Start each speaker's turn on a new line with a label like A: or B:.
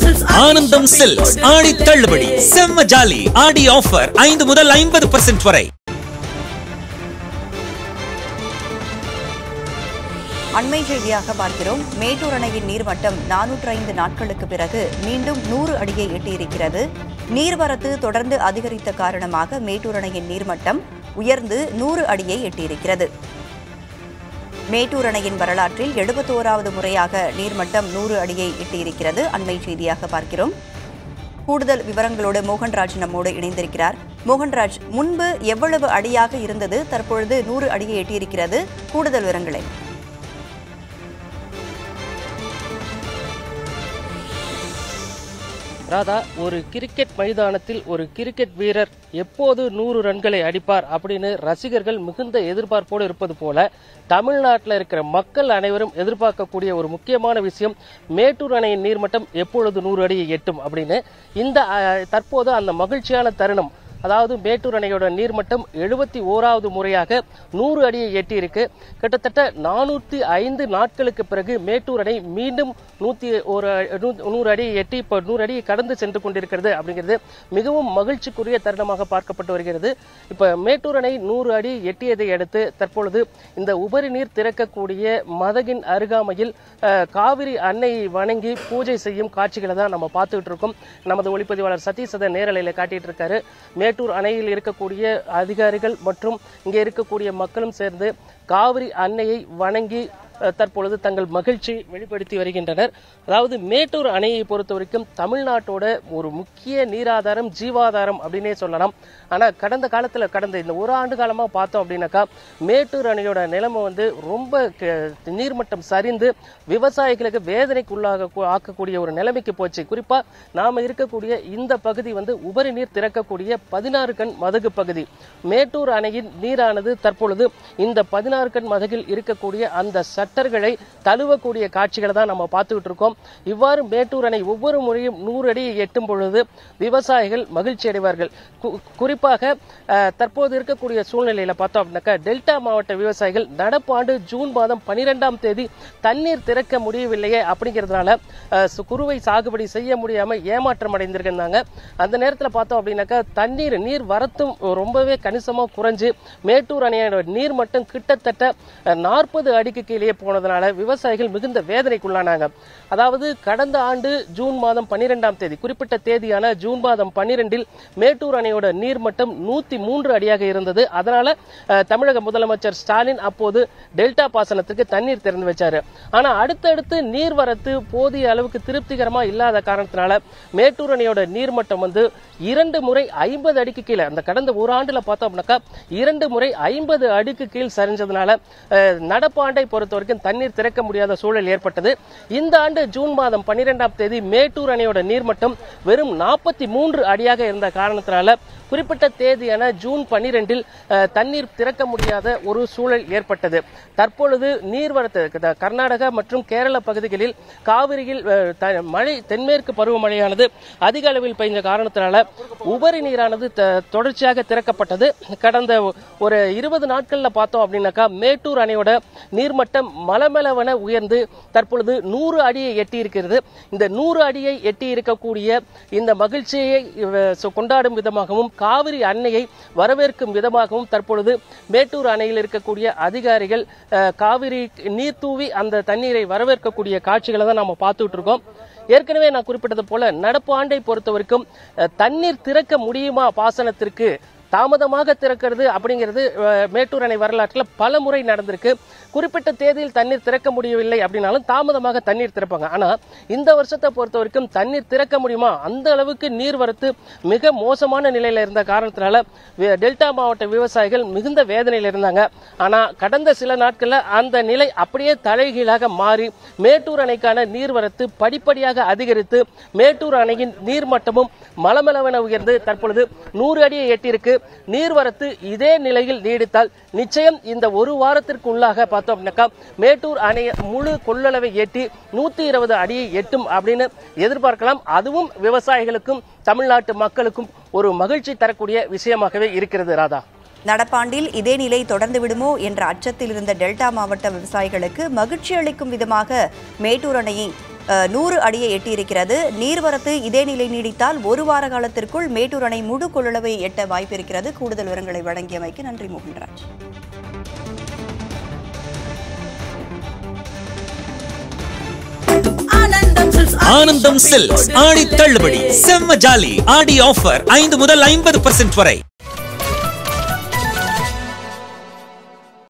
A: ஆனந்தம் சில்க்ஸ் ஆடி தள்ளுபடி செம்ம ஜாலி ஆடி ஆஃபர் ஐந்து முதல் ஐம்பது பர்சன்ட் வரை
B: அண்மை செய்தியாக பார்க்கிறோம் மேட்டூர் அணையின் நீர்மட்டம் நானூற்று ஐந்து நாட்களுக்கு பிறகு மீண்டும் நூறு அடியை எட்டியிருக்கிறது நீர்வரத்து தொடர்ந்து அதிகரித்த காரணமாக மேட்டூர் அணையின் நீர்மட்டம் உயர்ந்து நூறு அடியை எட்டியிருக்கிறது மேட்டூர் அணையின் வரலாற்றில் எழுபத்தோராவது முறையாக நீர்மட்டம் நூறு அடியை எட்டியிருக்கிறது அண்மை செய்தியாக பார்க்கிறோம் கூடுதல் விவரங்களோடு மோகன்ராஜ் நம்மோடு இணைந்திருக்கிறார் மோகன்ராஜ் முன்பு எவ்வளவு அடியாக இருந்தது தற்பொழுது நூறு அடியை எட்டியிருக்கிறது கூடுதல் விவரங்களை
C: ராதா ஒரு கிரிக்கெட் மைதானத்தில் ஒரு கிரிக்கெட் வீரர் எப்போது நூறு ரன்களை அடிப்பார் அப்படின்னு ரசிகர்கள் மிகுந்த எதிர்பார்ப்போடு இருப்பது போல தமிழ்நாட்டில் இருக்கிற மக்கள் அனைவரும் எதிர்பார்க்கக்கூடிய ஒரு முக்கியமான விஷயம் மேட்டூர் அணையின் நீர்மட்டம் எப்பொழுது நூறு அடியை எட்டும் அப்படின்னு இந்த அஹ், தற்போது அந்த மகிழ்ச்சியான தருணம் அதாவது மேட்டூர் அணையோட நீர்மட்டம் எழுபத்தி ஓராவது முறையாக நூறு அடியை எட்டியிருக்கு கிட்டத்தட்ட நானூற்றி ஐந்து நாட்களுக்கு பிறகு மேட்டூர் அணை மீண்டும் நூற்றி ஒரு நூ- நூறு அடியை எட்டி இப்போ நூறு அடியை கடந்து சென்று கொண்டிருக்கிறது அப்படிங்கிறது மிகவும் மகிழ்ச்சிக்குரிய தருணமாக பார்க்கப்பட்டு வருகிறது இப்போ மேட்டூர் அணை நூறு அடி எட்டியதை அடுத்து தற்பொழுது இந்த உபரி நீர் திறக்கக்கூடிய மதகின் அருகாமையில் அஹ், காவிரி அன்னையை வணங்கி பூஜை செய்யும் காட்சிகளை தான் நம்ம பார்த்துக்கிட்டு இருக்கோம் நமது ஒளிப்பதிவாளர் சதீஷ் அதை நேரலையில் காட்டிட்டு இருக்காரு மேட்டூர் அணையில் இருக்கக்கூடிய அதிகாரிகள் மற்றும் இங்கே இருக்கக்கூடிய மக்களும் சேர்ந்து காவிரி அன்னையை வணங்கி அஹ், தற்பொழுது தங்கள் மகிழ்ச்சி வெளிப்படுத்தி வருகின்றனர் அதாவது மேட்டூர் அணையை பொறுத்த வரைக்கும் தமிழ்நாட்டோட ஒரு முக்கிய நீராதாரம் ஜீவாதாரம் அப்படின்னே சொல்லலாம் ஆனா கடந்த காலத்துல கடந்த இந்த ஒரு ஆண்டு காலமா பார்த்தோம் அப்படின்னாக்கா மேட்டூர் அணையோட நிலைமை வந்து ரொம்ப க- நீர்மட்டம் சரிந்து விவசாயிகளுக்கு வேதனைக்கு உள்ளாக ஆக்கக்கூடிய ஒரு நிலைமைக்கு போச்சு குறிப்பா நாம இருக்கக்கூடிய இந்த பகுதி வந்து உபரி நீர் திறக்கக்கூடிய பதினாறு கண் மதகு பகுதி மேட்டூர் அணையின் நீரானது தற்பொழுது இந்த பதினாறு கண் மதகில் இருக்கக்கூடிய அந்த சட்டர்களை தழுவக்கூடிய காட்சிகளை தான் நம்ம பார்த்துக்கிட்டு இருக்கோம் இவ்வாறு மேட்டூர் அணை ஒவ்வொரு முறையும் நூறு அடியை எட்டும் பொழுது விவசாயிகள் மகிழ்ச்சி அடைவார்கள் கு- குறிப்பாக அஹ், தற்போது இருக்கக்கூடிய சூழ்நிலையில பார்த்தோம் அப்படின்னாக்கா டெல்டா மாவட்ட விவசாயிகள் நடப்பாண்டு ஜூன் மாதம் பனிரெண்டாம் தேதி தண்ணீர் திறக்க முடியவில்லையே அப்படிங்கிறதுனால அஹ், சு- குறுவை சாகுபடி செய்ய முடியாம ஏமாற்றம் அடைந்திருந்தாங்க அந்த நேரத்துல பார்த்தோம் அப்படின்னாக்கா தண்ணீர் நீர் வரத்தும் ரொம்பவே கணிசமா குறைஞ்சு மேட்டூர் அணையோட நீர் மட்டும் கிட்டத்தட்ட நாற்பது அடிக்கு கீழே போனதுனால விவசாயிகள் மிகுந்த வேதனைக்குள்ளானாங்க அதாவது கடந்த ஆண்டு ஜூன் மாதம் பன்னிரெண்டாம் தேதி குறிப்பிட்ட தேதியான ஜூன் மாதம் பன்னிரெண்டில் மேட்டூர் அணையோட நீர்மட்டம் நூத்தி மூன்று அடியாக இருந்தது அதனால அஹ், தமிழக முதலமைச்சர் ஸ்டாலின் அப்போது டெல்டா பாசனத்துக்கு தண்ணீர் திறந்து வச்சாரு ஆனா அடுத்தடுத்து நீர்வரத்து போதிய அளவுக்கு திருப்திகரமா இல்லாத காரணத்தினால மேட்டூர் அணையோட நீர்மட்டம் வந்து இரண்டு முறை ஐம்பது அடிக்கு கீழே அந்த கடந்த ஒரு ஆண்டுல பார்த்தோம் அப்படின்னாக்கா இரண்டு முறை ஐம்பது அடிக்கு கீழ் சரிஞ்சதுனால அஹ், நடப்பாண்டை பொறுத்த வரைக்கும் தண்ணீர் திறக்க முடியாத சூழல் ஏற்பட்டது இந்த ஆண்டு ஜூன் மாதம் பன்னிரெண்டாம் தேதி மேட்டூர் அணையோட நீர்மட்டம் வெறும் நாற்பத்தி மூன்று அடியாக இருந்த காரணத்தினால குறிப்பிட்ட தேதியான ஜூன் பன்னிரெண்டில் தண்ணீர் திறக்க முடியாத ஒரு சூழல் ஏற்பட்டது தற்பொழுது நீர்வரத்து க- கர்நாடகா மற்றும் கேரள பகுதிகளில் காவிரியில் அஹ், த- மழை தென்மேற்கு பருவமழையானது அதிக அளவில் பெய்ஞ்ச காரணத்தினால உபரி நீரானது த- தொடர்ச்சியாக திறக்கப்பட்டது கடந்த ஒரு இருபது நாட்கள்ல பார்த்தோம் அப்படின்னாக்கா மேட்டூர் அணையோட நீர்மட்டம் மலமளவென உயர்ந்து தற்பொழுது நூறு அடியை எட்டி இருக்கிறது இந்த நூறு அடியை எட்டி இருக்கக்கூடிய இந்த மகிழ்ச்சியை அஹ், சொ- கொண்டாடும் விதமாகவும் காவிரி அன்னையை வரவேற்கும் விதமாகவும் தற்பொழுது மேட்டூர் அணையில் இருக்கக்கூடிய அதிகாரிகள் அஹ், காவிரி நீர் தூவி அந்த தண்ணீரை வரவேற்கக்கூடிய காட்சிகளை தான் நாம பார்த்துட்டு இருக்கோம் ஏற்கனவே நான் குறிப்பிட்டது போல நடப்பு ஆண்டை பொறுத்த வரைக்கும் அஹ், தண்ணீர் திறக்க முடியுமா பாசனத்திற்கு தாமதமாக திறக்கிறது அப்படிங்கிறது அஹ், மேட்டூர் அணை வரலாற்றில் பல முறை நடந்திருக்கு குறிப்பிட்ட தேதியில் தண்ணீர் திறக்க முடியவில்லை அப்படின்னாலும் தாமதமாக தண்ணீர் திறப்பாங்க ஆனா இந்த வருஷத்தை பொறுத்த வரைக்கும் தண்ணீர் திறக்க முடியுமா அந்த அளவுக்கு நீர்வரத்து மிக மோசமான நிலையில இருந்த காரணத்தினால வி- டெல்டா மாவட்ட விவசாயிகள் மிகுந்த வேதனையில் இருந்தாங்க ஆனா கடந்த சில நாட்கள்ல அந்த நிலை அப்படியே தலைகீழாக மாறி மேட்டூர் அணைக்கான நீர்வரத்து படிப்படியாக அதிகரித்து மேட்டூர் அணையின் நீர்மட்டமும் மலமளவென உயர்ந்து தற்பொழுது நூறு அடியை எட்டியிருக்கு நீர்வரத்து இதே நிலையில் நீடித்தால் நிச்சயம் இந்த ஒரு வாரத்திற்கு உள்ளாக பார்த்தோம் அப்படின்னாக்கா மேட்டூர் அணை முழு கொள்ளளவை எட்டி நூத்தி இருபது அடியை எட்டும் அப்படின்னு எதிர்பார்க்கலாம் அதுவும் விவசாயிகளுக்கும் தமிழ்நாட்டு மக்களுக்கும் ஒரு மகிழ்ச்சி தரக்கூடிய விஷயமாகவே இருக்கிறது ராதா
B: நடப்பாண்டில் இதே நிலை தொடர்ந்து விடுமோ என்ற அச்சத்தில் இருந்த டெல்டா மாவட்ட விவசாயிகளுக்கு மகிழ்ச்சி அளிக்கும் விதமாக மேட்டூர் அணையை அஹ், நூறு அடியை எட்டியிருக்கிறது நீர்வரத்து இதே நிலை நீடித்தால் ஒரு வார காலத்திற்குள் மேட்டூர் அணை முழு கொள்ளளவை எட்ட வாய்ப்பிருக்கிறது கூடுதல் விவரங்களை வழங்கியமைக்கு நன்றி மோகன்ராஜ்
A: ஆனந்தம் சில்க்ஸ் ஆடி தள்ளுபடி செம்ம ஜாலி ஆடி ஆஃபர் ஐந்து முதல் ஐம்பது வரை